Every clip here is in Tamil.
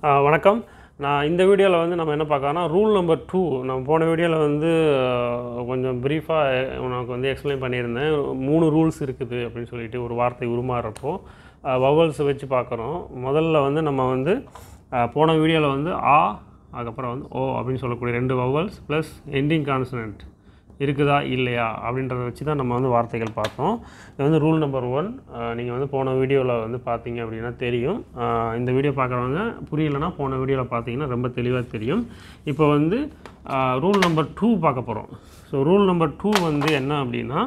ஆ, வணக்கம் நான் இந்த வீடியோவில் வந்து நம்ம என்ன பார்க்கறோம்னா ரூல் நம்பர் டூ நம்ம போன வீடியோவில் வந்து ஆ, கொஞ்சம் ப்ரீஃபாக உனக்கு வந்து எக்ஸ்பிளைன் பண்ணியிருந்தேன் மூணு ரூல்ஸ் இருக்குது அப்படின்னு சொல்லிட்டு ஒரு வார்த்தை உருமாறுறப்போ வவல்ஸ் வச்சு பார்க்குறோம் முதல்ல வந்து நம்ம வந்து ஆ, போன வீடியோவில் வந்து ஆ அதுக்கப்புறம் வந்து ஓ அப்படின்னு சொல்லக்கூடிய ரெண்டு வவல்ஸ் ப்ளஸ் எண்டிங் கான்சனன்ட் இருக்குதா இல்லையா அப்படின்றத வச்சு தான் நம்ம வந்து வார்த்தைகள் பார்த்தோம் இது வந்து ரூல் நம்பர் ஒன் நீங்கள் வந்து போன வீடியோவில் வந்து பார்த்தீங்க அப்படின்னா தெரியும் அஹ் இந்த வீடியோ பார்க்குறவங்க புரியலைன்னா போன வீடியோவில் பார்த்தீங்கன்னா ரொம்ப தெளிவாக தெரியும் இப்போ வந்து ரூல் நம்பர் டூ பார்க்க போகிறோம் ஸோ ரூல் நம்பர் டூ வந்து என்ன அப்படின்னா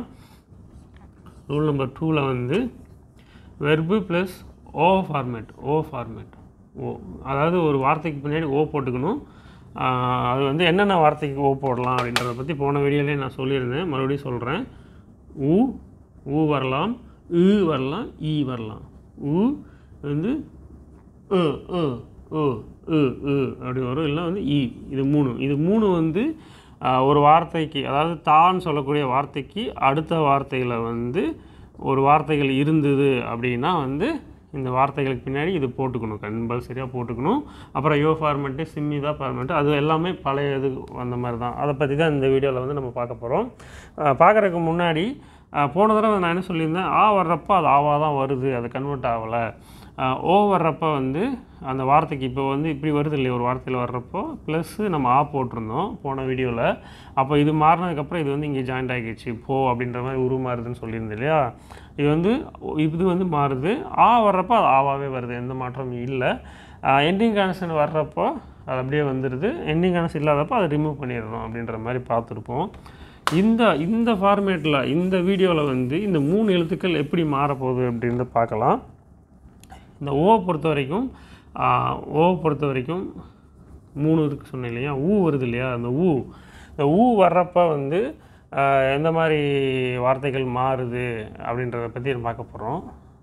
ரூல் நம்பர் டூவில் வந்து வெர்பு ப்ளஸ் ஓ ஃபார்மேட் ஓ ஃபார்மேட் ஓ அதாவது ஒரு வார்த்தைக்கு பின்னாடி ஓ போட்டுக்கணும் ஆஹ் அது வந்து என்னென்ன வார்த்தைக்கு ஓ போடலாம் அப்படின்றத பற்றி போன வீடியோலேயே நான் சொல்லியிருந்தேன் மறுபடியும் சொல்கிறேன் உ ஊ வரலாம் உ வரலாம் ஈ வரலாம் உ வந்து உ உ உ உ உ அப்படி வரும் இல்லை வந்து ஈ இது மூணு இது மூணு வந்து ஆஹ், ஒரு வார்த்தைக்கு அதாவது தான் சொல்லக்கூடிய வார்த்தைக்கு அடுத்த வார்த்தையில் வந்து ஒரு வார்த்தைகள் இருந்தது அப்படின்னா வந்து இந்த வார்த்தைகளுக்கு பின்னாடி இது போட்டுக்கணும் கம்பல்சரியாக போட்டுக்கணும் அப்புறம் யோ ஃபார்மெண்ட்டு சிம்மிதா ஃபார்மெண்ட்டு அது எல்லாமே பழைய இது அந்த மாதிரி தான் அதை பற்றி தான் இந்த வீடியோவில் வந்து நம்ம பார்க்க போகிறோம் பார்க்குறதுக்கு முன்னாடி அஹ், போன தடவை நான் என்ன சொல்லியிருந்தேன் ஆ வர்றப்போ அது ஆவா தான் வருது அது கன்வெர்ட் ஆகலை ஓ வர்றப்போ வந்து அந்த வார்த்தைக்கு இப்போ வந்து இப்படி வருது இல்லையா ஒரு வார்த்தையில் வர்றப்போ ப்ளஸ்ஸு நம்ம ஆ போட்டிருந்தோம் போன வீடியோவில் அப்போ இது மாறினதுக்கப்புறம் இது வந்து இங்கே ஜாயிண்ட் ஆகிடுச்சு போ அப்படின்ற மாதிரி உருமாறுதுன்னு சொல்லியிருந்தேன் இல்லையா இது வந்து இது வந்து மாறுது ஆ வர்றப்போ அது ஆவாவே வருது எந்த மாற்றமும் இல்லை எண்டிங் கான்சன் வர்றப்போ அது அப்படியே வந்துடுது எண்டிங் கான்சன் இல்லாதப்போ அதை ரிமூவ் பண்ணிடணும் அப்படின்ற மாதிரி பார்த்துருப்போம் இந்த இந்த ஃபார்மேட்டில் இந்த வீடியோவில் வந்து இந்த மூணு எழுத்துக்கள் எப்படி மாறப்போகுது அப்படின்னு பார்க்கலாம் இந்த ஓ பொறுத்த வரைக்கும் ஓ பொறுத்த வரைக்கும் மூணு இருக்கு சொன்னேன் இல்லையா ஊ வருது இல்லையா அந்த ஊ இந்த ஊ வர்றப்ப வந்து ஆஹ், எந்த மாதிரி வார்த்தைகள் மாறுது அப்படின்றத பற்றி நம்ம பார்க்க போகிறோம்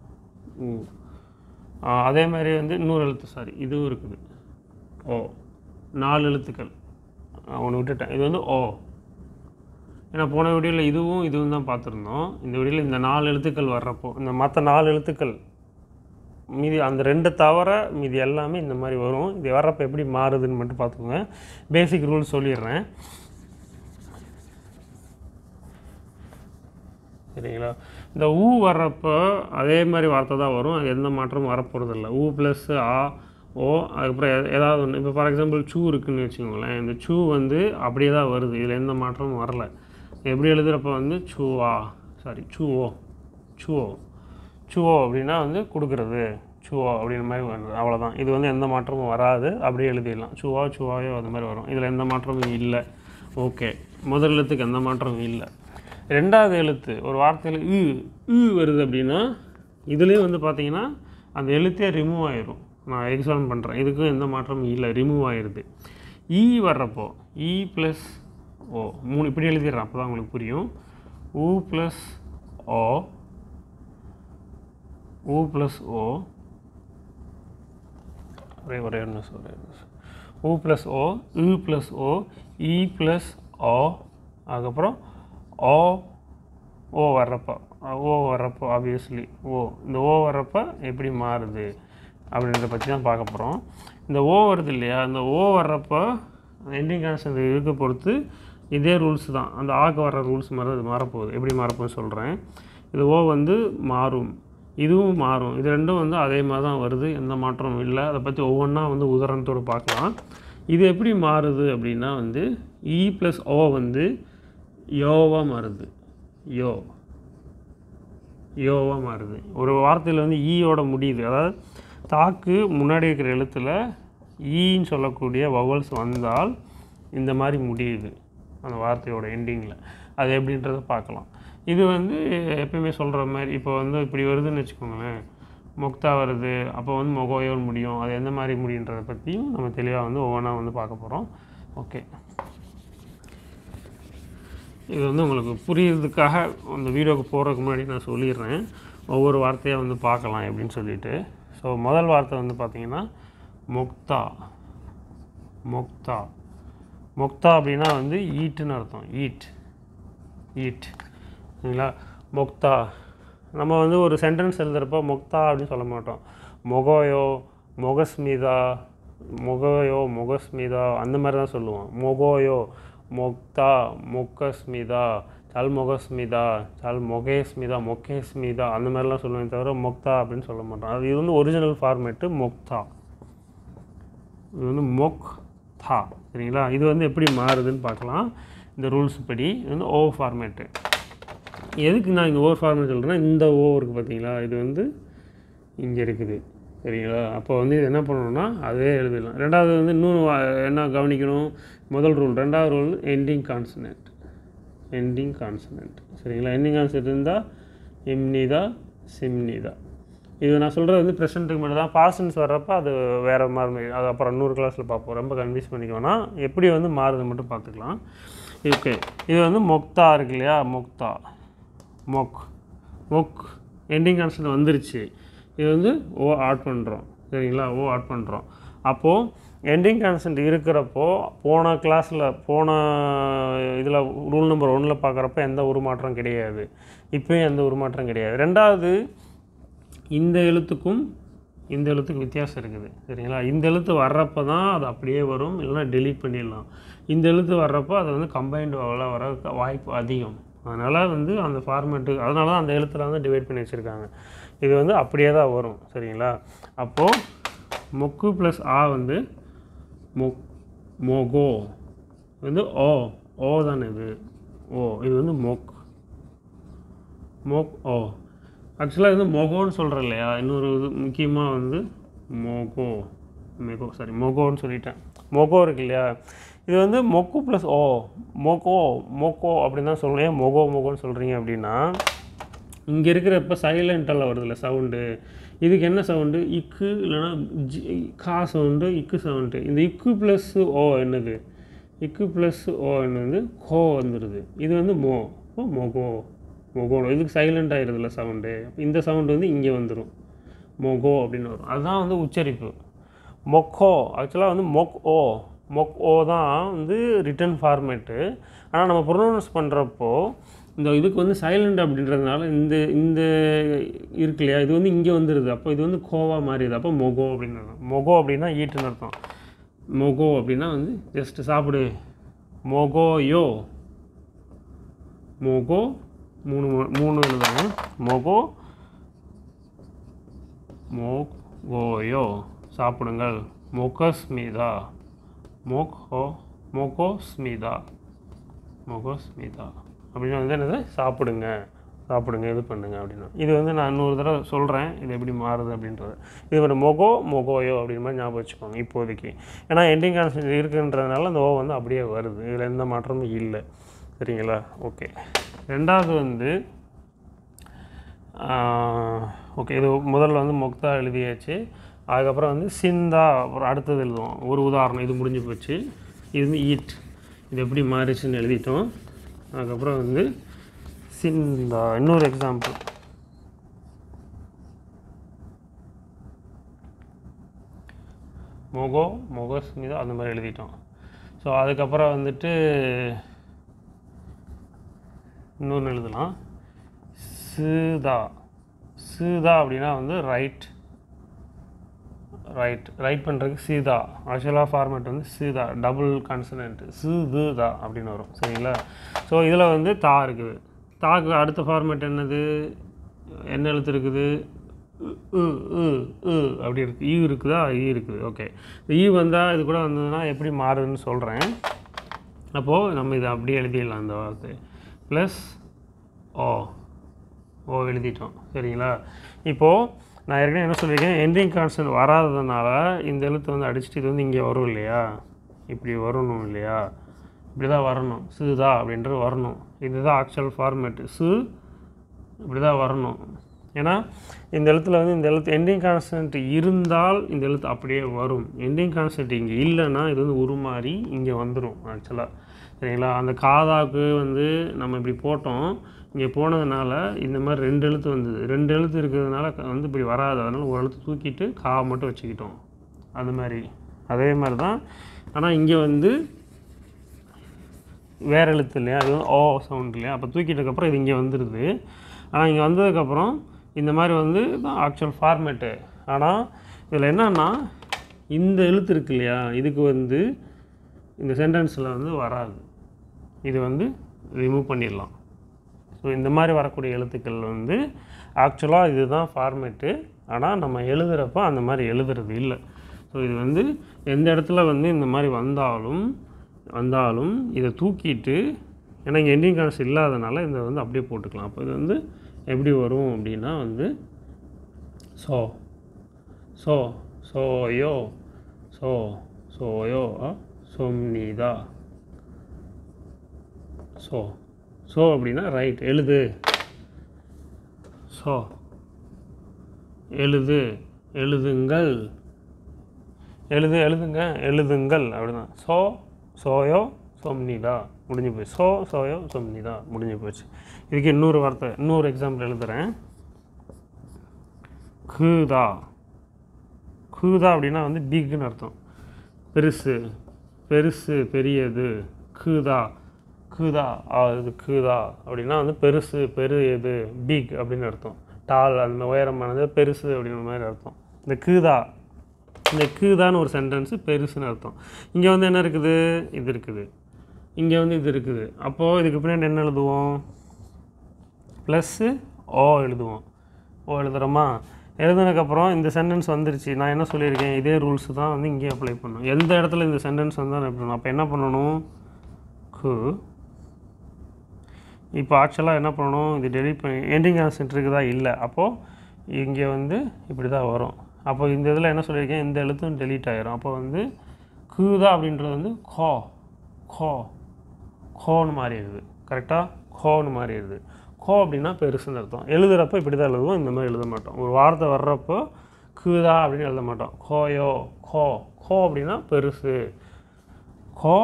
அதே மாதிரி வந்து இன்னொரு எழுத்து சாரி இதுவும் இருக்குது ஓ நாலு எழுத்துக்கள் ஒன்று விட்டுட்டேன் இது வந்து ஓ ஏன்னா போன வீடியோவில் இதுவும் இதுவும் தான் பார்த்துருந்தோம் இந்த வீடியோவில் இந்த நாலு எழுத்துக்கள் வர்றப்போ இந்த மற்ற நாலு எழுத்துக்கள் மீதி அந்த ரெண்டு தவிர மீதி எல்லாமே இந்த மாதிரி வரும் இது வர்றப்போ எப்படி மாறுதுன்னு மட்டும் பார்த்துக்கோங்க பேசிக் ரூல்ஸ் சொல்லிடுறேன் சரிங்களா இந்த ஊ வர்றப்போ அதே மாதிரி வார்த்தை தான் வரும் அது எந்த மாற்றமும் வரப்போகிறதில்ல ஊ ப்ளஸ் ஆ ஓ அதுக்கப்புறம் எ- ஏதாவது ஒன்று இப்போ ஃபார் எக்ஸாம்பிள் சூ இருக்குன்னு வச்சுக்கோங்களேன் இந்த சூ வந்து அப்படியே தான் வருது இதில் எந்த மாற்றமும் வரல எப்படி எழுதுகிறப்ப வந்து சூவா சாரி சூவோ சூவோ சுவோ அப்படின்னா வந்து கொடுக்குறது சுவோ அப்படின்ற மாதிரி வருது அவ்வளோதான் இது வந்து எந்த மாற்றமும் வராது அப்படியே எழுதிடலாம் சுவா சுவாயோ அது மாதிரி வரும் இதில் எந்த மாற்றமும் இல்லை ஓகே முதல் எழுத்துக்கு எந்த மாற்றமும் இல்லை ரெண்டாவது எழுத்து ஒரு வார்த்தையில் ஈ ஈ வருது அப்படின்னா இதுலேயும் வந்து பார்த்தீங்கன்னா அந்த எழுத்தே ரிமூவ் ஆயிரும் நான் எக்ஸாம் பண்ணுறேன் இதுக்கும் எந்த மாற்றமும் இல்லை ரிமூவ் ஆயிடுது ஈ வர்றப்போ இ ப்ளஸ் ஓ மூணு இப்படி எழுதிடுறேன் அப்போ தான் உங்களுக்கு புரியும் ஊ ப்ளஸ் ஓ ஊ ப்ளஸ் ஓ ஒரே ஒரே ஒரு நிமிஷம் ஒரே ஒரு நிமிஷம் ஊ ப்ளஸ் ஓ இ ப்ளஸ் ஓ இ ப்ளஸ் ஓ அதுக்கப்புறம் ஓ ஓ வர்றப்போ ஓ வர்றப்போ ஆப்வியஸ்லி ஓ இந்த ஓ வர்றப்போ எப்படி மாறுது அப்படின்றத பற்றி தான் பார்க்க போகிறோம் இந்த ஓ வருது இல்லையா இந்த ஓ வர்றப்போ எண்டிங் கான்சன் இருக்க பொறுத்து இதே ரூல்ஸ் தான் அந்த ஆக்கு வர்ற ரூல்ஸ் மாதிரி அது மாறப்போகுது எப்படி மாறப்போகுதுன்னு சொல்கிறேன் இது ஓ வந்து மாறும் இதுவும் மாறும் இது ரெண்டும் வந்து அதே மாதிரி தான் வருது எந்த மாற்றமும் இல்லை அதை பற்றி ஒவ்வொன்றா வந்து உதாரணத்தோடு பார்க்கலாம் இது எப்படி மாறுது அப்படின்னா வந்து இ ப்ளஸ் ஓ வந்து யோவாக மாறுது யோ யோவாக மாறுது ஒரு வார்த்தையில் வந்து ஈயோட முடியுது அதாவது தாக்கு முன்னாடி இருக்கிற எழுத்தில் ஈன்னு சொல்லக்கூடிய வவல்ஸ் வந்தால் இந்த மாதிரி முடியுது அந்த வார்த்தையோட எண்டிங்கில் அது எப்படின்றத பார்க்கலாம் இது வந்து எப்பயுமே சொல்கிற மாதிரி இப்போ வந்து இப்படி வருதுன்னு வச்சுக்கோங்களேன் மொக்தா வருது அப்போ வந்து மொகோயோன்னு முடியும் அது எந்த மாதிரி முடியுன்றதை பற்றியும் நம்ம தெளிவாக வந்து ஒவ்வொன்றா வந்து பார்க்க போகிறோம் ஓகே இது வந்து உங்களுக்கு புரியுறதுக்காக அந்த வீடியோக்கு போகிறதுக்கு முன்னாடி நான் சொல்லிடுறேன் ஒவ்வொரு வார்த்தையாக வந்து பார்க்கலாம் எப்படின்னு சொல்லிட்டு ஸோ முதல் வார்த்தை வந்து பார்த்தீங்கன்னா மொக்தா மொக்தா மொக்தா அப்படின்னா வந்து ஈட்டுன்னு அர்த்தம் ஈட் ஈட் சரிங்களா மொக்தா நம்ம வந்து ஒரு சென்டென்ஸ் எழுதுகிறப்போ மொக்தா அப்படின்னு சொல்ல மாட்டோம் மொகோயோ மொகஸ்மிதா மொகோயோ மொகஸ்மிதா அந்த மாதிரி தான் சொல்லுவோம் மொகோயோ மொக்தா மொக்கஸ்மிதா சல் மொகஸ்மிதா சல் மொகேஸ்மிதா மொக்கேஸ்மிதா அந்த மாதிரிலாம் சொல்லுவேன் தவிர மொக்தா அப்படின்னு சொல்ல மாட்டோம் அது இது வந்து ஒரிஜினல் ஃபார்மேட்டு மொக்தா இது வந்து மொக் தா சரிங்களா இது வந்து எப்படி மாறுதுன்னு பார்க்கலாம் இந்த ரூல்ஸ் படி இது வந்து ஓ ஃபார்மேட்டு எதுக்கு நான் இங்கே ஓவர் ஃபார்மேட் சொல்கிறேன்னா இந்த ஓ இருக்குது பார்த்தீங்களா இது வந்து இங்கே இருக்குது சரிங்களா அப்போ வந்து இது என்ன பண்ணணும்னா அதே எழுதிடலாம் ரெண்டாவது வந்து இன்னும் வா- என்ன கவனிக்கணும் முதல் ரூல் ரெண்டாவது rule ending consonant ending consonant சரிங்களா எண்டிங் கான்சனன்ட் இருந்தால் இம்னிதா சிம்னிதா இது நான் சொல்கிறது வந்து ப்ரெசண்ட்டுக்கு மட்டும் தான் பாசன்ஸ் வர்றப்ப அது வேறு மாதிரி அது அப்புறம் இன்னொரு கிளாஸில் பார்ப்போம் ரொம்ப கன்ஃபியூஸ் பண்ணிக்கோனா எப்படி வந்து மாறுது மட்டும் பார்த்துக்கலாம் ஓகே இது வந்து மொக்தா இருக்கு இல்லையா மொக்தா மொக் மொக் எண்டிங் கான்சன்ட் வந்துருச்சு இது வந்து ஓ ஆட் பண்ணுறோம் சரிங்களா ஓ ஆட் பண்ணுறோம் அப்போது எண்டிங் கான்சன்ட் இருக்கிறப்போ போன கிளாஸில் போன இதில் ரூல் நம்பர் ஒன்றில் பார்க்குறப்ப எந்த உருமாற்றம் கிடையாது இப்போயும் எந்த உருமாற்றம் கிடையாது ரெண்டாவது இந்த எழுத்துக்கும் இந்த எழுத்துக்கு வித்தியாசம் இருக்குது சரிங்களா இந்த எழுத்து வர்றப்ப தான் அது அப்படியே வரும் இல்லைன்னா delete பண்ணிடலாம் இந்த எழுத்து வர்றப்போ அது வந்து கம்பைன்டு வர வர வாய்ப்பு அதிகம் அதனால் வந்து அந்த ஃபார்மேட்டு அதனால தான் அந்த எழுத்துல வந்து டிவைட் பண்ணி வச்சுருக்காங்க இது வந்து அப்படியே தான் வரும் சரிங்களா அப்போது மொக்கு ப்ளஸ் ஆ வந்து மொக் மொகோ வந்து ஓ ஓ தானே இது ஓ இது வந்து மொக் மொக் ஓ ஆக்சுவலாக இது வந்து மொகோன்னு சொல்கிறேன் இல்லையா இன்னொரு இது முக்கியமாக வந்து மொகோ மெகோ சாரி மொகோன்னு சொல்லிட்டேன் மொகோ இருக்கு இல்லையா இது வந்து மொக்கு ப்ளஸ் ஓ மொகோ மொக்கோ அப்படின்னு தான் சொல்லுங்க ஏன் மொகோ மொகோன்னு சொல்கிறீங்க அப்படின்னா இங்கே இருக்கிற இப்போ சைலண்டெல்லாம் வருதுல்ல சவுண்டு இதுக்கு என்ன சவுண்டு இக்கு இல்லைன்னா ஜி கா சவுண்டு இக்கு சவுண்டு இந்த இக்கு ப்ளஸ் ஓ என்னது இக்கு ப்ளஸ் ஓ என்னது கோ வந்துடுது இது வந்து மோ ஓ மொகோ மொகோ இதுக்கு சைலண்ட் ஆயிடுதுல்ல சவுண்டு இந்த சவுண்டு வந்து இங்கே வந்துடும் மொகோ அப்படின்னு வரும் அதுதான் வந்து உச்சரிப்பு மொக்கோ ஆக்சுவலாக வந்து மொக் ஓ மொக் ஓ தான் வந்து ரிட்டன் ஃபார்மேட்டு ஆனால் நம்ம ப்ரொனவுன்ஸ் பண்ணுறப்போ இந்த இதுக்கு வந்து சைலண்ட் அப்படின்றதுனால இந்த இந்த இருக்கு இல்லையா இது வந்து இங்கே வந்துடுது அப்போ இது வந்து கோவா மாறிடுது அப்போ மொகோ அப்படின்னு அர்த்தம். மொகோ அப்படின்னா ஈட்டுன்னு அர்த்தம் மொகோ அப்படின்னா வந்து ஜஸ்ட் சாப்பிடு மொகோ யோ மொகோ மூணு மு- மூணு எழுதுறாங்க மொகோ மோகோயோ சாப்பிடுங்கள் மொகஸ்மிதா மோகோ மொகோஸ்மிதா மொகோஸ்மிதா அப்படின்னு வந்து என்னது சாப்பிடுங்க சாப்பிடுங்க இது பண்ணுங்க அப்படின்னு இது வந்து நான் இன்னொரு தடவை சொல்கிறேன் இது எப்படி மாறுது அப்படின்றது இது ஒரு மொகோ மொகோயோ அப்படின்ற மாதிரி ஞாபகம் வச்சுக்கோங்க இப்போதைக்கு ஏன்னா எண்டிங் கான்செப்ட் இருக்குன்றதுனால அந்த ஓ வந்து அப்படியே வருது இதில் எந்த மாற்றமும் இல்லை சரிங்களா ஓகே ரெண்டாவது வந்து ஓகே இது முதல்ல வந்து மொக்தா எழுதியாச்சு அதுக்கப்புறம் வந்து சிந்தா அப்புறம் அடுத்தது எழுதுவோம் ஒரு உதாரணம் இது முடிஞ்சு போச்சு இது வந்து ஈட் இது எப்படி மாறிச்சுன்னு எழுதிட்டோம் அதுக்கப்புறம் வந்து சிந்தா இன்னொரு எக்ஸாம்பிள் மொகோ மொகஸ்மிதா அந்த மாதிரி எழுதிட்டோம் ஸோ அதுக்கப்புறம் வந்துட்டு இன்னொன்று எழுதலாம் சீதா சீதா அப்படின்னா வந்து ரைட் ரைட் ரைட் பண்ணுறதுக்கு சீதா ஆக்சுவலாக ஃபார்மேட் வந்து சீதா டபுள் கான்சனன்ட் சீதுதா அப்படின்னு வரும் சரிங்களா ஸோ இதில் வந்து தா இருக்குது தாக்கு அடுத்த ஃபார்மேட் என்னது என்ன எழுத்து இருக்குது உ, உ, உ, உ அப்படி இருக்குது ஈ இருக்குதா ஈ இருக்குது ஓகே ஈ வந்தால் இது கூட வந்ததுன்னா எப்படி மாறுதுன்னு சொல்கிறேன் அப்போது நம்ம இதை அப்படியே எழுதிடலாம் இந்த வார்த்தை ப்ளஸ் ஓ ஓ எழுதிட்டோம் சரிங்களா இப்போது நான் ஏற்கனவே என்ன சொல்லியிருக்கேன் எண்டிங் கான்ஸ்டன்ட் வராததுனால இந்த எழுத்து வந்து அடிச்சுட்டு இது வந்து இங்கே வரும் இல்லையா இப்படி வரணும் இல்லையா இப்படி தான் வரணும் சுதா அப்படின்றது வரணும் இதுதான் ஆக்சுவல் ஃபார்மேட்டு சு இப்படி தான் வரணும் ஏன்னா இந்த எழுத்துல வந்து இந்த எழுத்து எண்டிங் கான்ஸ்டன்ட் இருந்தால் இந்த எழுத்து அப்படியே வரும் எண்டிங் கான்ஸ்டன்ட் இங்கே இல்லைன்னா இது வந்து உருமாறி இங்கே வந்துடும் ஆக்சுவலாக சரிங்களா அந்த காதாக்கு வந்து நம்ம இப்படி போட்டோம் இங்கே போனதுனால இந்த மாதிரி ரெண்டு எழுத்து வந்தது ரெண்டு எழுத்து இருக்கிறதுனால க- வந்து இப்படி வராது அதனால் ஒரு எழுத்து தூக்கிட்டு கா மட்டும் வச்சுக்கிட்டோம் அது மாதிரி அதே மாதிரி தான் ஆனால் இங்கே வந்து வேறு எழுத்து இல்லையா அது வந்து ஓ சவுண்ட் இல்லையா அப்போ தூக்கிட்டதுக்கப்புறம் இது இங்கே வந்துடுது ஆனால் இங்கே வந்ததுக்கப்புறம் இந்த மாதிரி வந்து தான் ஆக்சுவல் ஃபார்மேட்டு ஆனால் இதில் என்னன்னா இந்த எழுத்து இருக்கு இல்லையா இதுக்கு வந்து இந்த சென்டென்ஸில் வந்து வராது இது வந்து ரிமூவ் பண்ணிடலாம் ஸோ இந்த மாதிரி வரக்கூடிய எழுத்துக்கள் வந்து ஆக்சுவலாக இதுதான் ஃபார்மேட்டு ஆனால் நம்ம எழுதுகிறப்ப அந்த மாதிரி எழுதுறது இல்லை ஸோ இது வந்து எந்த இடத்துல வந்து இந்த மாதிரி வந்தாலும் வந்தாலும் இதை தூக்கிட்டு ஏன்னா இங்கே எண்டிங் கான்ஸ் இல்லாதனால இதை வந்து அப்படியே போட்டுக்கலாம் அப்போ இது வந்து எப்படி வரும் அப்படின்னா வந்து ஸோ ஸோ சோயோ ஸோ சோயோ சொம்னிதா ஸோ ஸோ அப்படின்னா ரைட் எழுது ஸோ எழுது எழுதுங்கள் எழுது எழுதுங்க எழுதுங்கள் அப்படிதான் ஸோ சோயோ சொம்னிதா முடிஞ்சு போச்சு ஸோ சோயோ சொம்னிதா முடிஞ்சு போச்சு இதுக்கு இன்னொரு வார்த்தை இன்னொரு எக்ஸாம்பிள் எழுதுகிறேன் குதா குதா அப்படின்னா வந்து பிக்னு அர்த்தம் பெருசு பெருசு பெரியது குதா குதா அது குதா அப்படின்னா வந்து பெருசு பெரியது பிக் அப்படின்னு அர்த்தம் டால் அந்த உயரமானது பெருசு அப்படின்ற மாதிரி அர்த்தம் இந்த குதா இந்த குதான்னு ஒரு சென்டென்ஸு பெருசுன்னு அர்த்தம் இங்கே வந்து என்ன இருக்குது இது இருக்குது இங்கே வந்து இது இருக்குது அப்போது இதுக்கு பின்னாடி என்ன எழுதுவோம் ப்ளஸ்ஸு ஓ எழுதுவோம் ஓ எழுதுகிறோமா எழுதுனதுக்கப்புறம் இந்த சென்டென்ஸ் வந்துருச்சு நான் என்ன சொல்லியிருக்கேன் இதே ரூல்ஸ் தான் வந்து இங்கேயே அப்ளை பண்ணணும் எந்த இடத்துல இந்த சென்டென்ஸ் வந்தால் எப்படி பண்ணணும் அப்போ என்ன பண்ணணும் கு இப்போ ஆக்சுவலாக என்ன பண்ணணும் இது டெலிட் பண்ணி எண்டிங் ஆன்சென்ட் இருக்குதா இல்லை அப்போது இங்கே வந்து இப்படி தான் வரும் அப்போ இந்த இதில் என்ன சொல்லியிருக்கேன் இந்த எழுத்தும் டெலீட் ஆயிரும் அப்போ வந்து குதா அப்படின்றது வந்து கோ கோ கோன்னு மாறிடுது கரெக்டாக கோன்னு மாறிடுது கோ அப்படின்னா பெருசுன்னு அர்த்தம் எழுதுகிறப்ப இப்படி தான் எழுதுவோம் இந்த மாதிரி எழுத மாட்டோம் ஒரு வார்த்தை வர்றப்போ குதா அப்படின்னு எழுத மாட்டோம் கோயோ கோ கோ அப்படின்னா பெருசு கோ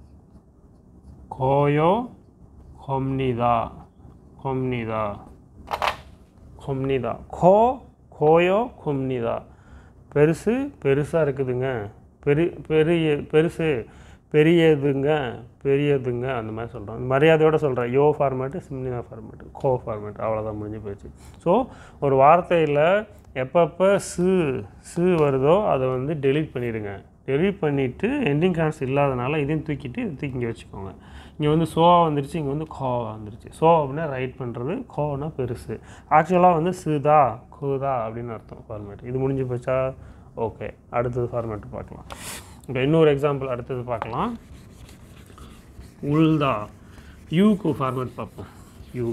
கோயோ கொம்னிதா கொம்னிதா கொம்னிதா கோ கோயோ கொம்னிதா பெருசு பெருசாக இருக்குதுங்க பெரு பெரிய பெருசு பெரியதுங்க பெரியதுங்க அந்த மாதிரி சொல்கிறோம் மரியாதையோடு சொல்கிறேன் யோ ஃபார்மேட்டு சிம்னிதா ஃபார்மேட்டு கோ ஃபார்மேட் அவ்வளோதான் முடிஞ்சு போயிடுச்சு ஸோ ஒரு வார்த்தையில் எப்பப்போ சு சு வருதோ அதை வந்து டெலீட் பண்ணிடுங்க டெலீட் பண்ணிவிட்டு எண்டிங் கான்ஸ் இல்லாதனால இதையும் தூக்கிட்டு இதை தூக்கி இங்கே வச்சுக்கோங்க இங்கே வந்து சோவா வந்துருச்சு இங்கே வந்து கோவா வந்துருச்சு சோ அப்படின்னா ரைட் பண்ணுறது கோனா பெருசு ஆக்சுவலாக வந்து சுதா குதா அப்படின்னு அர்த்தம் ஃபார்மேட் இது முடிஞ்சு போச்சா ஓகே அடுத்தது ஃபார்மேட் பார்க்கலாம் இப்போ இன்னொரு எக்ஸாம்பிள் அடுத்தது பார்க்கலாம் உல்தா யூக்கு ஃபார்மேட் பார்ப்போம் யூ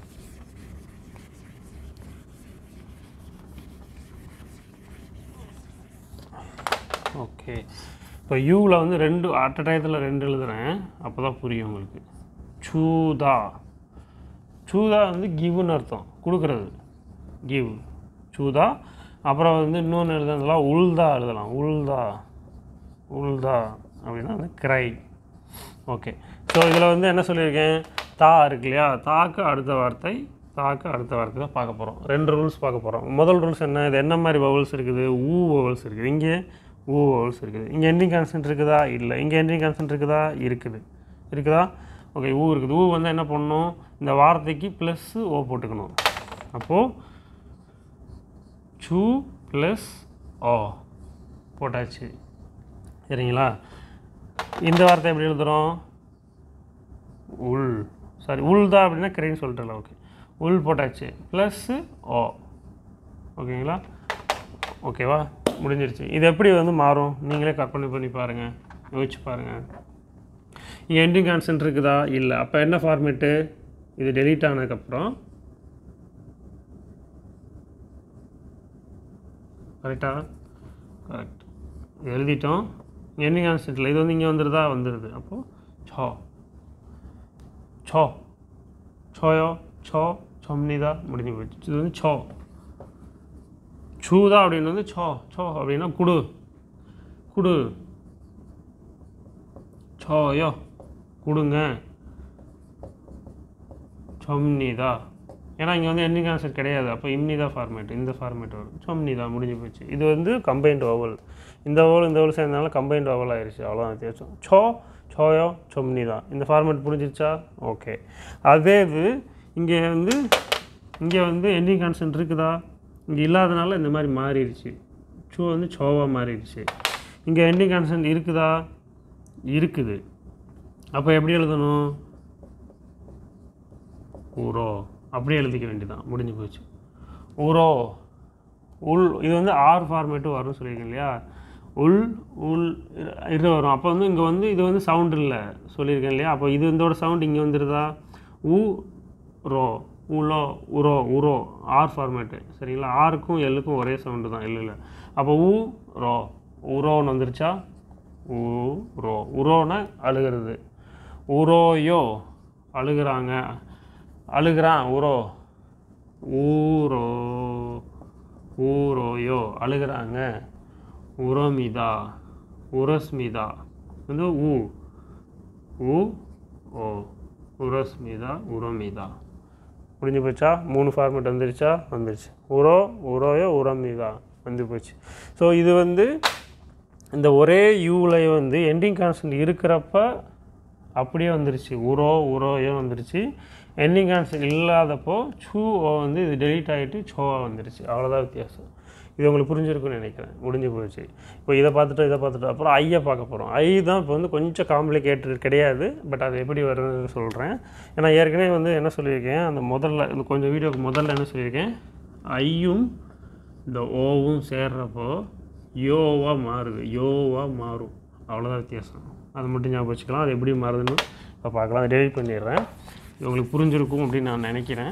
ஓகே இப்போ யூவில் வந்து ரெண்டு அட் டயத்தில் ரெண்டு எழுதுறேன் அப்போ தான் புரியும் உங்களுக்கு சூதா சூதா வந்து கிவ்னு அர்த்தம் கொடுக்குறது கிவ் சூதா அப்புறம் வந்து இன்னொன்று எழுதுறதுலாம் உல்தா எழுதலாம் உல்தா உல்தா அப்படின்னா வந்து கிரை ஓகே ஸோ இதில் வந்து என்ன சொல்லியிருக்கேன் தா இருக்கு இல்லையா தாக்கு அடுத்த வார்த்தை தாக்கு அடுத்த வார்த்தை தான் பார்க்க போகிறோம் ரெண்டு ரூல்ஸ் பார்க்க போகிறோம் முதல் ரூல்ஸ் என்ன இது என்ன மாதிரி வவல்ஸ் இருக்குது ஊ வவல்ஸ் இருக்குது இங்கே ஊ வவல்ஸ் இருக்குது இங்கே எண்டிங் கான்சன்ட் இருக்குதா இல்லை இங்கே எண்டிங் கான்சன்ட் இருக்குதா இருக்குது இருக்குதா ஓகே ஊ இருக்குது ஊ வந்து என்ன பண்ணணும் இந்த வார்த்தைக்கு ப்ளஸ்ஸு ஓ போட்டுக்கணும் அப்போது சூ ப்ளஸ் ஓ போட்டாச்சு சரிங்களா இந்த வார்த்தை எப்படி எழுதுகிறோம் உள் சாரி உள் தான் அப்படின்னா கிரைன்னு சொல்லிட்டல ஓகே உள் போட்டாச்சு ப்ளஸ்ஸு ஓ ஓகேங்களா ஓகேவா முடிஞ்சிருச்சு இது எப்படி வந்து மாறும் நீங்களே கற்பனை பண்ணி பாருங்கள் யோசிச்சு பாருங்கள் இங்கே எண்டிங் கான்சன்ட் இருக்குதா இல்லை அப்போ என்ன ஃபார்மேட்டு இது டெலீட் ஆனதுக்கப்புறம் கரெக்டா கரெக்ட் எழுதிட்டோம் எண்டிங் கான்சன்ட்டில் இது வந்து இங்கே வந்துடுதா வந்துடுது அப்போது சோ சோ சோயோ சோ சொம்னிதா முடிஞ்சு போச்சு இது வந்து சோ சூதா அப்படின்னு வந்து சோ சோ அப்படின்னா குடு குடு சோயோ கொடுங்க சொம்னிதா ஏன்னா இங்கே வந்து எண்டிங் ஆன்சர் கிடையாது அப்போ இம்னிதா ஃபார்மேட் இந்த ஃபார்மேட் வரும் சொம்னிதா முடிஞ்சு போச்சு இது வந்து கம்பைன்ட் ஓவல் இந்த ஓவல் இந்த ஓவல் சேர்ந்தனால கம்பைன்ட் ஓவல் ஆயிடுச்சு அவ்வளோதான் வித்தியாசம் சோ சோயோ சொம்னிதா இந்த ஃபார்மேட் புரிஞ்சிருச்சா ஓகே அதே இது இங்கே வந்து இங்கே வந்து எண்டிங் கான்சன்ட் இருக்குதா இங்கே இல்லாதனால இந்த மாதிரி மாறிடுச்சு சோ வந்து சோவா மாறிடுச்சு இங்கே எண்டிங் கான்ஸ்டன்ட் இருக்குதா இருக்குது அப்போ எப்படி எழுதணும் ஊரோ அப்படியே எழுதிக்க வேண்டியதான் முடிஞ்சு போச்சு ஊரோ உள் இது வந்து ஆர் ஃபார்மேட்டு வரும்னு சொல்லியிருக்கேன் இல்லையா உள் உள் இது வரும் அப்போ வந்து இங்கே வந்து இது வந்து சவுண்ட் இல்லை சொல்லியிருக்கேன் இல்லையா அப்போ இது இதோட சவுண்ட் இங்கே வந்துடுதா உ ரோ உலோ உரோ உரோ ஆர் ஃபார்மேட்டு சரிங்களா ஆருக்கும் எல்லுக்கும் ஒரே சவுண்டு தான் இல்லை இல்லை அப்போ உ ரோ உரோன்னு வந்துருச்சா ஊ ரோ உரோன்னா அழுகிறது உரோயோ அழுகிறாங்க அழுகிறான் உரோ ஊரோ ஊரோயோ அழுகிறாங்க உரோமிதா உரஸ்மிதா வந்து ஊ ஊ ஓ உரஸ்மிதா உரோமிதா முடிஞ்சு போச்சா மூணு ஃபார்மேட் வந்துருச்சா வந்துருச்சு உரோ உரோயோ உரமிதா வந்து போச்சு ஸோ இது வந்து இந்த ஒரே யூவில் வந்து எண்டிங் கான்ஸ்டன்ட் இருக்கிறப்ப அப்படியே வந்துருச்சு உரோ உரோயோ வந்துருச்சு எண்டிங் கான்ஸ்டன்ட் இல்லாதப்போ சூ ஓ வந்து இது டெலீட் ஆகிட்டு சோவா வந்துருச்சு அவ்வளோதான் வித்தியாசம் இது உங்களுக்கு புரிஞ்சிருக்குன்னு நினைக்கிறேன் முடிஞ்சு போச்சு இப்போ இதை பார்த்துட்டு இதை பார்த்துட்டு அப்புறம் ஐயை பார்க்க போகிறோம் ஐ தான் இப்போ வந்து கொஞ்சம் காம்ப்ளிகேட்டட் கிடையாது பட் அது எப்படி வருதுன்னு சொல்கிறேன் ஏன்னா ஏற்கனவே வந்து என்ன சொல்லியிருக்கேன் அந்த முதல்ல இந்த கொஞ்சம் வீடியோக்கு முதல்ல என்ன சொல்லியிருக்கேன் ஐயும் இந்த ஓவும் சேர்றப்போ யோவாக மாறுது யோவாக மாறும் அவ்வளோதான் வித்தியாசம் அது மட்டும் ஞாபகம் வச்சுக்கலாம் அது எப்படி மாறுதுன்னு இப்போ பார்க்கலாம் அதை டெலிட் பண்ணிடுறேன் இது உங்களுக்கு புரிஞ்சிருக்கும் அப்படின்னு நான் நினைக்கிறேன்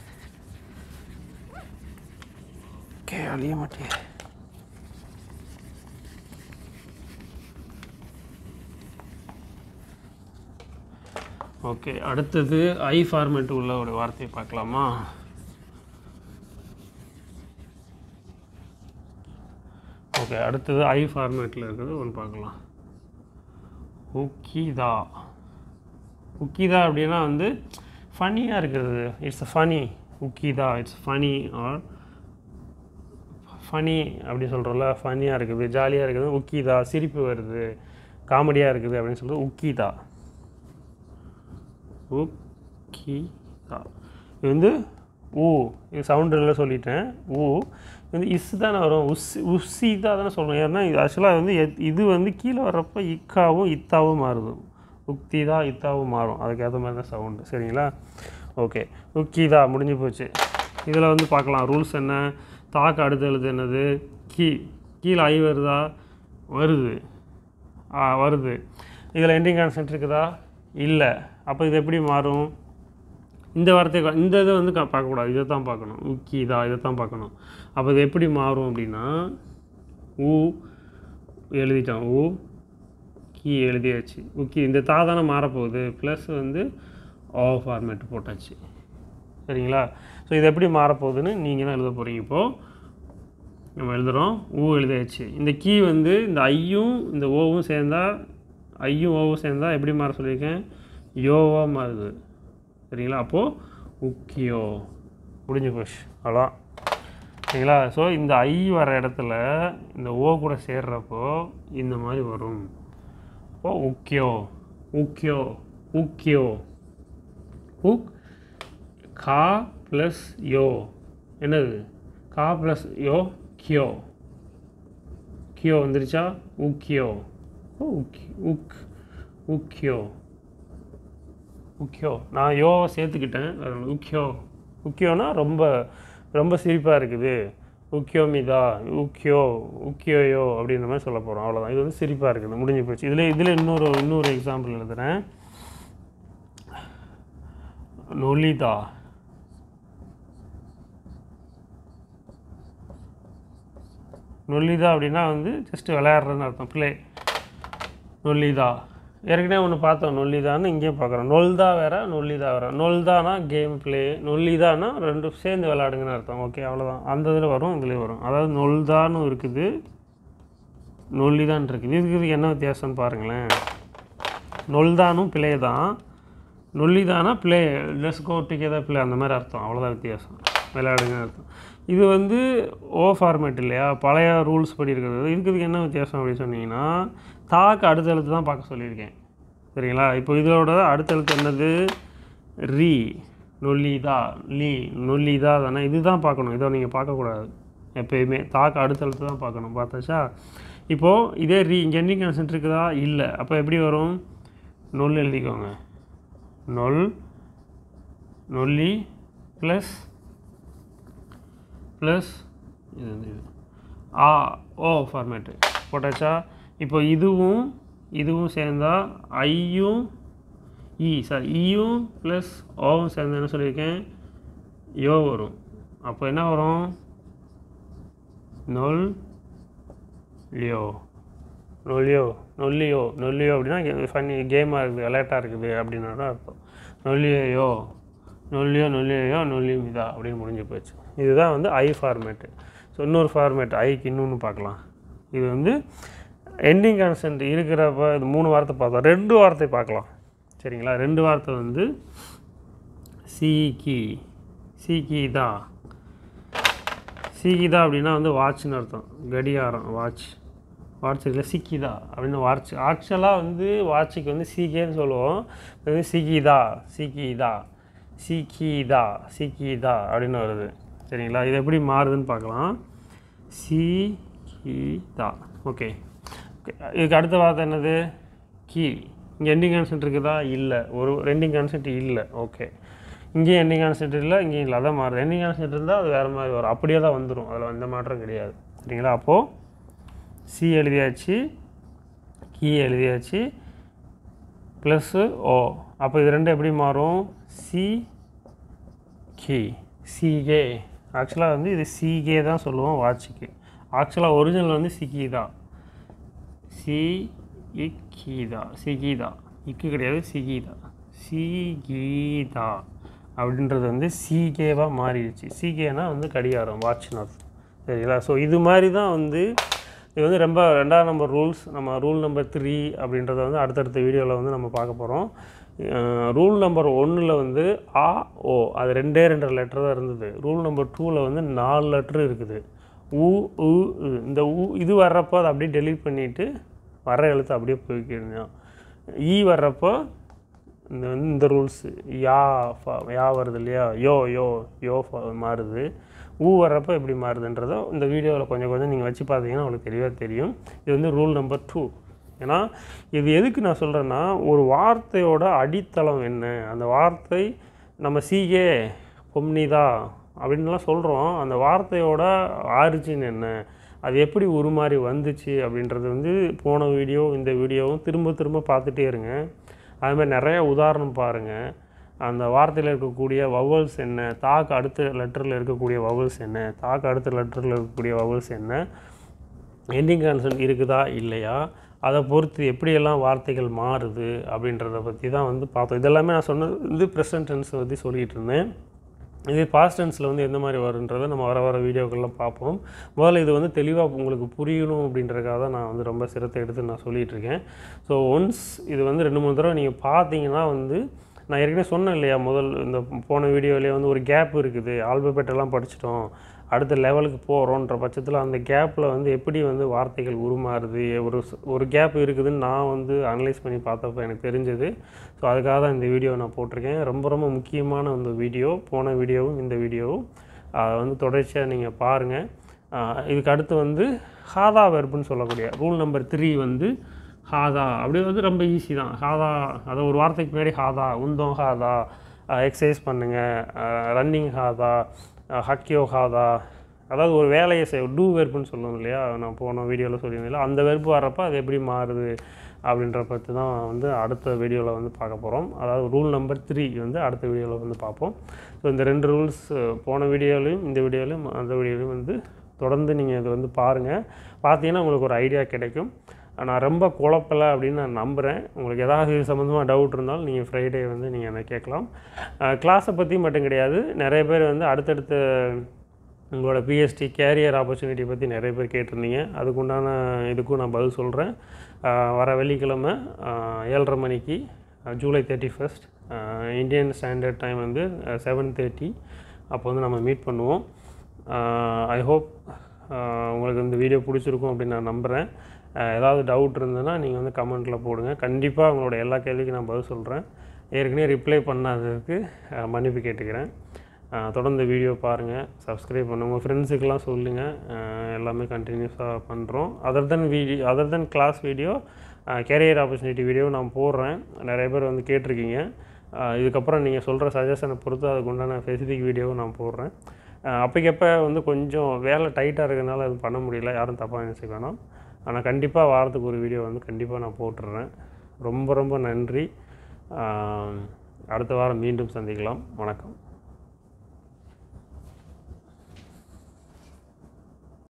ஓகே அழிய மாட்டேன் ஓகே அடுத்தது ஐ ஃபார்மேட் உள்ள ஒரு வார்த்தையை பார்க்கலாமா ஓகே அடுத்தது ஐ ஃபார்மேட்டில் இருக்கிறது ஒன்று பார்க்கலாம் உக்கிதா உக்கிதா அப்படின்னா வந்து ஃபனியாக இருக்கிறது இட்ஸ் ஃபனி உக்கிதா இட்ஸ் ஃபனி ஆர் ஃபனி அப்படி சொல்கிறோம்ல ஃபனியாக இருக்குது ஜாலியாக இருக்குது உக்கிதா சிரிப்பு வருது காமெடியாக இருக்குது அப்படின்னு சொல்லிட்டு உக்கிதா உக்கிதா இது வந்து ஊ இது சவுண்டில் சொல்லிட்டேன் ஊ இது வந்து இஸ் தானே வரும் உஸ் உஸ்ஸிதா தானே சொல்லணும் ஏன்னா இது ஆக்சுவலாக வந்து எத்- இது வந்து கீழே வர்றப்ப இக்காவும் இத்தாவும் மாறுது உக்திதா இத்தாவும் மாறும் அதுக்கேற்ற மாதிரி தான் சவுண்டு சரிங்களா ஓகே உக்கிதா முடிஞ்சு போச்சு இதில் வந்து பார்க்கலாம் ரூல்ஸ் என்ன தாக்கு அடுத்து எழுது என்னது கீ கீழே ஐ வருதா வருது ஆ வருது இதில் எண்டிங் கான்சென்ட் இருக்குதா இல்லை அப்போ இது எப்படி மாறும் இந்த வார்த்தை கா- இந்த இதை வந்து கா- பார்க்கக்கூடாது இதை தான் பார்க்கணும் உக்கி இதா இதை தான் பார்க்கணும் அப்போ இது எப்படி மாறும் அப்படின்னா ஊ எழுதிட்டான் ஊ கீ எழுதியாச்சு உக்கி இந்த தா தானே மாறப்போகுது ப்ளஸ் வந்து ஓ ஃபார்மேட் போட்டாச்சு சரிங்களா ஸோ இது எப்படி மாறப்போகுதுன்னு நீங்கள் தான் எழுத போகிறீங்க இப்போது நம்ம எழுதுகிறோம் ஊ எழுதியாச்சு இந்த கீ வந்து இந்த ஐயும் இந்த ஓவும் சேர்ந்தா ஐயும் ஓவும் சேர்ந்தா எப்படி மாற சொல்லியிருக்கேன் யோவா மாறுது சரிங்களா அப்போது உக்கியோ முடிஞ்சு போச்சு அவ்வளோ சரிங்களா ஸோ இந்த ஐ வர இடத்துல இந்த ஓ கூட சேர்றப்போ இந்த மாதிரி வரும் அப்போது உக்கியோ உக்கியோ உக்கியோ உக் கா ப்ளஸ் யோ என்னது கா ப்ளஸ் யோ கியோ கியோ வந்துருச்சா உக்கியோ ஓ, உக்கி உக் உக்கியோ உக்கியோ நான் யோவை சேர்த்துக்கிட்டேன் அதனால உக்கியோ உக்கியோனா ரொம்ப ரொம்ப சிரிப்பாக இருக்குது உக்கியோமிதா உக்கியோ உக்கியோயோ அப்படின்ற மாதிரி சொல்ல போகிறோம் அவ்வளோதான் இது வந்து சிரிப்பாக இருக்குது முடிஞ்சு போச்சு இதில் இதில் இன்னொரு இன்னொரு எக்ஸாம்பிள் எழுதுகிறேன் நொலிதா நொல்லிதா அப்படின்னா வந்து ஜஸ்ட்டு விளையாடுறதுன்னு அர்த்தம் ப்ளே நொல்லிதா ஏற்கனவே ஒன்று பார்த்தோம் நொல்லிதான்னு இங்கேயும் பார்க்குறோம் நொல்தா வேற நொல்லிதா வேற நொல்தானா கேம் ப்ளே நொல்லிதானா ரெண்டும் சேர்ந்து விளையாடுங்கன்னு அர்த்தம் ஓகே அவ்வளோதான் அந்த இதில் வரும் இதுலேயும் வரும் அதாவது நொல்தான்னு இருக்குது நொல்லிதான் இருக்குது இதுக்கு என்ன வித்தியாசம்னு பாருங்களேன் நொல்தானும் பிளே தான் நொல்லிதானா play let's go together play அந்த மாதிரி அர்த்தம் அவ்வளோதான் வித்தியாசம் விளையாடுங்க அர்த்தம் இது வந்து ஓ ஃபார்மேட் இல்லையா பழைய ரூல்ஸ் படி இருக்கிறது இருக்கிறதுக்கு என்ன வித்தியாசம் அப்படின்னு சொன்னீங்கன்னா தாக்கு அடுத்த எழுத்து தான் பார்க்க சொல்லியிருக்கேன் சரிங்களா இப்போ இதோட அடுத்த எழுத்து என்னது ரீ நொல்லிதா லீ நொல்லிதா தானே இதுதான் பார்க்கணும் இதை நீங்கள் பார்க்கக்கூடாது எப்பயுமே தாக்கு அடுத்த எழுத்து தான் பார்க்கணும் பார்த்தாச்சா இப்போது இதே ரீ இங்கே எண்டிங் கான்ஸ்டன்ட் இருக்குதா இல்லை அப்போ எப்படி வரும் நொல் எழுதிக்கோங்க நொல் நொல்லி ப்ளஸ் ப்ளஸ் இது வந்து இது ஆ ஓ ஃபார்மேட்டு போட்டாச்சா இப்போ இதுவும் இதுவும் சேர்ந்தா ஐயும் இ சாரி இயும் ப்ளஸ் ஓவும் சேர்ந்து என்ன சொல்லியிருக்கேன் யோ வரும் அப்போ என்ன வரும் நொல் லியோ நொல்லியோ நொல்லியோ நொல்லியோ அப்படின்னா ஃபன்னி கேமாக இருக்குது விளையாட்டாக இருக்குது அப்படின்னு தான் அர்த்தம் நொல்லியோ நொல்லியோ நொல்லியோ நொல்லியும் இதா அப்படின்னு முடிஞ்சு போச்சு இதுதான் வந்து ஐ ஃபார்மேட்டு ஸோ இன்னொரு ஃபார்மேட் ஐக்கு இன்னொன்று பார்க்கலாம் இது வந்து எண்டிங் கான்ஸ்டன்ட் இருக்கிறப்ப இது மூணு வார்த்தை பார்த்தோம் ரெண்டு வார்த்தை பார்க்கலாம் சரிங்களா ரெண்டு வார்த்தை வந்து சீக்கி சீக்கிதா சீக்கிதா அப்படின்னா வந்து வாட்ச்னு அர்த்தம் கடிகாரம் வாட்ச் வாட்ச் இல்லை சிக்கிதா அப்படின்னு வாட்ச் ஆக்சுவலாக வந்து வாட்சுக்கு வந்து சீக்கேன்னு சொல்லுவோம் இது வந்து சிக்கிதா சீக்கிதா சீக்கிதா சீக்கிதா அப்படின்னு வருது சரிங்களா இது எப்படி மாறுதுன்னு பார்க்கலாம் சீக்கிதா ஓகே ஓகே இதுக்கு அடுத்த வார்த்தை என்னது கீ இங்கே எண்டிங் கான்சென்ட் இருக்குதா இல்லை ஒரு ரெண்டிங் கான்சென்ட் இல்லை ஓகே இங்கேயும் எண்டிங் கான்சென்ட் இல்லை இங்கேயும் இல்லை அதான் மாறுது எண்டிங் கான்சென்ட் இருந்தால் அது வேறு மாதிரி வரும் அப்படியே தான் வந்துடும் அதில் எந்த மாற்றம் கிடையாது சரிங்களா அப்போது சி எழுதியாச்சு கீ எழுதியாச்சு ப்ளஸ்ஸு ஓ அப்போ இது ரெண்டும் எப்படி மாறும் சி கீ சிகே ஆக்சுவலாக வந்து இது சிகே தான் சொல்லுவோம் வாட்சுக்கு ஆக்சுவலாக ஒரிஜினல் வந்து சிக்கி தான் சி இக்கீதா சிகீதா இக்கு கிடையாது சிகீதா சிகீதா அப்படின்றது வந்து சிகேவாக மாறிடுச்சு சிகேனா வந்து கடிகாரம் வாட்ச்னு அர்த்தம் சரிங்களா ஸோ இது மாதிரி தான் வந்து இது வந்து ரொம்ப ரெண்டாவது நம்பர் ரூல்ஸ் நம்ம ரூல் நம்பர் த்ரீ அப்படின்றத வந்து அடுத்தடுத்த வீடியோவில் வந்து நம்ம பார்க்க போகிறோம் ரூல் நம்பர் ஒன்றில் வந்து ஆ ஓ அது ரெண்டே ரெண்டு லெட்டர் தான் இருந்தது ரூல் நம்பர் டூவில் வந்து நாலு லெட்ரு இருக்குது உ உ உ. இந்த உ இது வர்றப்போ அதை அப்படியே டெலீட் பண்ணிவிட்டு வர எழுத்து அப்படியே போய்க்கிடுங்க ஈ வர்றப்போ இந்த வந்து இந்த ரூல்ஸ் யா ஃப- யா வருது இல்லையா யோ யோ யோ ஃப- மாறுது ஊ வர்றப்போ எப்படி மாறுதுன்றதை இந்த வீடியோவில் கொஞ்சம் கொஞ்சம் நீங்கள் வச்சு பார்த்தீங்கன்னா உங்களுக்கு தெளிவாக தெரியும் இது வந்து ரூல் நம்பர் டூ ஏன்னா இது எதுக்கு நான் சொல்கிறேன்னா ஒரு வார்த்தையோட அடித்தளம் என்ன அந்த வார்த்தை நம்ம சீகே பொம்னிதா அப்படின்லாம் சொல்கிறோம் அந்த வார்த்தையோட ஆரிஜின் என்ன அது எப்படி உருமாறி வந்துச்சு அப்படின்றது வந்து போன வீடியோ இந்த வீடியோவும் திரும்ப திரும்ப பார்த்துட்டே இருங்க அது மாதிரி நிறைய உதாரணம் பாருங்கள் அந்த வார்த்தையில் இருக்கக்கூடிய வவல்ஸ் என்ன தாக்கு அடுத்த லெட்டரில் இருக்கக்கூடிய வவல்ஸ் என்ன தாக்கு அடுத்த லெட்டரில் இருக்கக்கூடிய வவல்ஸ் என்ன எண்டிங் கான்சன்ட் இருக்குதா இல்லையா அதை பொறுத்து எப்படியெல்லாம் வார்த்தைகள் மாறுது அப்படின்றத பற்றி தான் வந்து பார்த்தோம் இதெல்லாமே நான் சொன்னது வந்து ப்ரெசன்ட் டென்ஸ் பற்றி சொல்லிகிட்டு இருந்தேன் இது பாஸ்ட் டென்ஸில் வந்து எந்த மாதிரி வருன்றதை நம்ம வர வர வீடியோக்கள்லாம் பார்ப்போம் முதல்ல இது வந்து தெளிவாக உங்களுக்கு புரியணும் அப்படின்றதுக்காக தான் நான் வந்து ரொம்ப சிரத்தை எடுத்து நான் சொல்லிகிட்டு இருக்கேன் ஸோ ஒன்ஸ் இது வந்து ரெண்டு மூணு தடவை நீங்கள் பார்த்தீங்கன்னா வந்து நான் ஏற்கனவே சொன்னேன் இல்லையா முதல் இந்த போன வீடியோலேயே வந்து ஒரு கேப் இருக்குது ஆல்பபெட் எல்லாம் படிச்சிட்டோம் அடுத்த லெவலுக்கு போகிறோன்ற பட்சத்தில் அந்த கேப்பில் வந்து எப்படி வந்து வார்த்தைகள் உருமாறுது ஒரு ஸ்- ஒரு கேப் இருக்குதுன்னு நான் வந்து அனலைஸ் பண்ணி பார்த்தப்ப எனக்கு தெரிஞ்சது ஸோ அதுக்காக தான் இந்த வீடியோ நான் போட்டிருக்கேன் ரொம்ப ரொம்ப முக்கியமான இந்த வீடியோ போன வீடியோவும் இந்த வீடியோவும் அதை வந்து தொடர்ச்சியாக நீங்கள் பாருங்கள் இதுக்கு அடுத்து வந்து ஹாதா வெர்புன்னு சொல்லக்கூடிய ரூல் நம்பர் த்ரீ வந்து ஹாதா அப்படி வந்து ரொம்ப ஈஸி தான் ஹாதா அதை ஒரு வார்த்தைக்கு முன்னாடி ஹாதா உந்தம் ஹாதா எக்ஸசைஸ் பண்ணுங்கள் ரன்னிங் ஹாதா ஹக்கியோ ஹாதா அதாவது ஒரு வேலையை செய் டூ வெர்புன்னு சொல்லுவோம் இல்லையா நான் போன வீடியோவில் சொல்லியிருந்தேன் அந்த வெர்பு வர்றப்போ அது எப்படி மாறுது அப்படின்ற பற்றி தான் வந்து அடுத்த வீடியோவில் வந்து பார்க்க போகிறோம் அதாவது ரூல் நம்பர் த்ரீ வந்து அடுத்த வீடியோவில் வந்து பார்ப்போம் ஸோ இந்த ரெண்டு ரூல்ஸ் போன வீடியோலையும் இந்த வீடியோலையும் அந்த வீடியோலையும் வந்து தொடர்ந்து நீங்கள் இது வந்து பாருங்கள் பார்த்தீங்கன்னா உங்களுக்கு ஒரு ஐடியா கிடைக்கும் நான் ரொம்ப குழப்பலை அப்படின்னு நான் நம்புகிறேன் உங்களுக்கு ஏதாவது இது சம்மந்தமாக டவுட் இருந்தாலும் நீங்கள் ஃப்ரைடே வந்து நீங்கள் என்ன கேட்கலாம் கிளாஸை பற்றி மட்டும் கிடையாது நிறைய பேர் வந்து அடுத்தடுத்த உங்களோட பிஎஸ்டி கேரியர் ஆப்பர்ச்சுனிட்டி பற்றி நிறைய பேர் கேட்டிருந்தீங்க அதுக்குண்டான இதுக்கும் நான் பதில் சொல்கிறேன் வர வெள்ளிக்கிழமை ஆஹ், ஏழரை மணிக்கு அஹ், July thirty first Indian standard time வந்து செவன் தேர்ட்டி அப்போ வந்து நம்ம மீட் பண்ணுவோம் ஐ ஹோப் உங்களுக்கு இந்த வீடியோ பிடிச்சிருக்கும் அப்படின்னு நான் நம்புகிறேன் ஏதாவது டவுட் இருந்ததுன்னா நீங்கள் வந்து கமெண்ட்டில் போடுங்க கண்டிப்பாக உங்களோட எல்லா கேள்விக்கும் நான் பதில் சொல்கிறேன் ஏற்கனவே ரிப்ளை பண்ணாததுக்கு அஹ், மன்னிப்பு கேட்டுக்கிறேன் அஹ், தொடர்ந்து வீடியோ பாருங்கள் சப்ஸ்கிரைப் பண்ணுங்கள் உங்கள் ஃப்ரெண்ட்ஸுக்கெல்லாம் சொல்லுங்கள் எல்லாமே கண்டினியூஸாக பண்ணுறோம் other than video other than class video career opportunity video நான் போடுறேன் நிறைய பேர் வந்து கேட்டிருக்கீங்க அஹ், இதுக்கப்புறம் நீங்கள் சொல்கிற சஜஷனை பொறுத்து அதுக்கு உண்டான ஸ்பெசிஃபிக் வீடியோவும் நான் போடுறேன் அஹ், அப்பைக்கப்ப வந்து கொஞ்சம் வேலை டைட்டாக இருக்கிறதுனால அது பண்ண முடியல யாரும் தப்பாக நினச்சிக்க வேணாம் ஆனால் கண்டிப்பாக வாரத்துக்கு ஒரு வீடியோ வந்து கண்டிப்பாக நான் போட்டுடுறேன் ரொம்ப ரொம்ப நன்றி அஹ், அடுத்த வாரம் மீண்டும் சந்திக்கலாம் வணக்கம்